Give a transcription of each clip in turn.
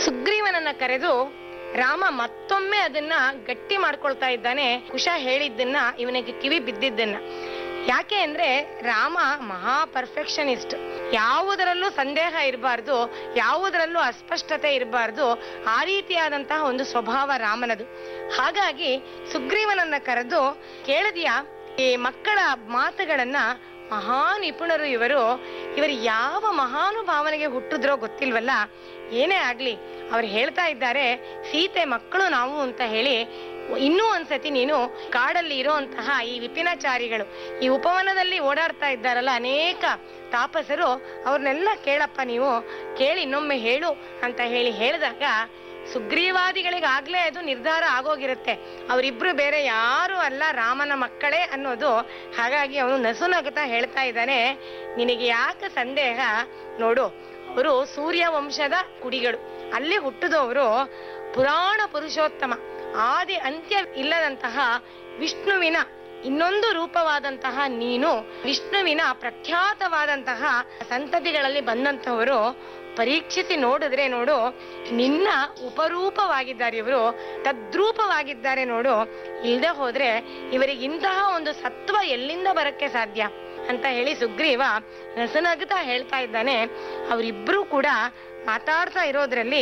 ಸುಗ್ರೀವನನ್ನ ಕರೆದು ರಾಮ ಮತ್ತೊಮ್ಮೆ ಅದನ್ನ ಗಟ್ಟಿ ಮಾಡ್ಕೊಳ್ತಾ ಇದ್ದಾನೆ ಕುಶ ಹೇಳಿದ್ದನ್ನ ಇವನಿಗೆ ಕಿವಿ ಬಿದ್ದಿದ್ದನ್ನ ಯಾಕೆ ಅಂದ್ರೆ ರಾಮ ಮಹಾ ಪರ್ಫೆಕ್ಷನಿಸ್ಟ್ ಯಾವುದರಲ್ಲೂ ಸಂದೇಹ ಇರಬಾರ್ದು ಯಾವುದರಲ್ಲೂ ಅಸ್ಪಷ್ಟತೆ ಇರಬಾರ್ದು ಆ ರೀತಿಯಾದಂತಹ ಒಂದು ಸ್ವಭಾವ ರಾಮನದು ಹಾಗಾಗಿ ಸುಗ್ರೀವನನ್ನ ಕರೆದು ಕೇಳಿದ್ಯಾ ಈ ಮಕ್ಕಳ ಮಾತುಗಳನ್ನ ಮಹಾ ನಿಪುಣರು ಇವರು ಇವರು ಯಾವ ಮಹಾನುಭಾವನೆಗೆ ಹುಟ್ಟಿದ್ರೋ ಗೊತ್ತಿಲ್ವಲ್ಲ ಏನೇ ಆಗ್ಲಿ ಅವ್ರು ಹೇಳ್ತಾ ಇದ್ದಾರೆ ಸೀತೆ ಮಕ್ಕಳು ನಾವು ಅಂತ ಹೇಳಿ ಇನ್ನೂ ಒಂದ್ಸತಿ ನೀನು ಕಾಡಲ್ಲಿ ಇರುವಂತಹ ಈ ವಿಪಿನಾಚಾರಿಗಳು ಈ ಉಪವನದಲ್ಲಿ ಓಡಾಡ್ತಾ ಇದ್ದಾರಲ್ಲ ಅನೇಕ ತಾಪಸರು ಅವ್ರನ್ನೆಲ್ಲ ಕೇಳಪ್ಪ ನೀವು ಕೇಳಿ ಇನ್ನೊಮ್ಮೆ ಹೇಳು ಅಂತ ಹೇಳಿ ಹೇಳಿದಾಗ ಸುಗ್ರೀವಾದಿಗಳಿಗಾಗ್ಲೇ ಅದು ನಿರ್ಧಾರ ಆಗೋಗಿರುತ್ತೆ ಅವರಿಬ್ರು ಬೇರೆ ಯಾರು ಅಲ್ಲ ರಾಮನ ಮಕ್ಕಳೇ ಅನ್ನೋದು ಹಾಗಾಗಿ ಅವನು ನಸುನಗುತ್ತಾ ಹೇಳ್ತಾ ಇದ್ದಾನೆ ನಿನಗೆ ಯಾಕೆ ಸಂದೇಹ ನೋಡು ಅವರು ಸೂರ್ಯ ವಂಶದ ಕುಡಿಗಳು ಅಲ್ಲಿ ಹುಟ್ಟಿದವರು ಪುರಾಣ ಪುರುಷೋತ್ತಮ ಆದಿ ಅಂತ್ಯ ಇಲ್ಲದಂತಹ ವಿಷ್ಣುವಿನ ಇನ್ನೊಂದು ರೂಪವಾದಂತಹ ನೀನು ವಿಷ್ಣುವಿನ ಪ್ರಖ್ಯಾತವಾದಂತಹ ಸಂತತಿಗಳಲ್ಲಿ ಬಂದಂತಹವರು ಪರೀಕ್ಷಿಸಿ ನೋಡಿದ್ರೆ ನೋಡು ನಿನ್ನ ಉಪರೂಪವಾಗಿದ್ದಾರೆ ಇವರು ತದ್ರೂಪವಾಗಿದ್ದಾರೆ ನೋಡು ಇಲ್ದೆ ಹೋದ್ರೆ ಇವರಿಗೆ ಇಂತಹ ಒಂದು ಸತ್ವ ಎಲ್ಲಿಂದ ಬರಕ್ಕೆ ಸಾಧ್ಯ ಅಂತ ಹೇಳಿ ಸುಗ್ರೀವ ನಸನಗ್ತಾ ಹೇಳ್ತಾ ಇದ್ದಾನೆ ಅವರಿಬ್ರು ಕೂಡ ಮಾತಾಡ್ತಾ ಇರೋದ್ರಲ್ಲಿ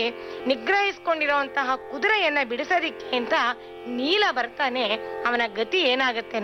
ನಿಗ್ರಹಿಸ್ಕೊಂಡಿರೋಂತಹ ಕುದುರೆಯನ್ನ ಬಿಡಿಸೋದಿಕ್ಕೆ ಅಂತ ನೀಲ ಬರ್ತಾನೆ ಅವನ ಗತಿ ಏನಾಗತ್ತೆ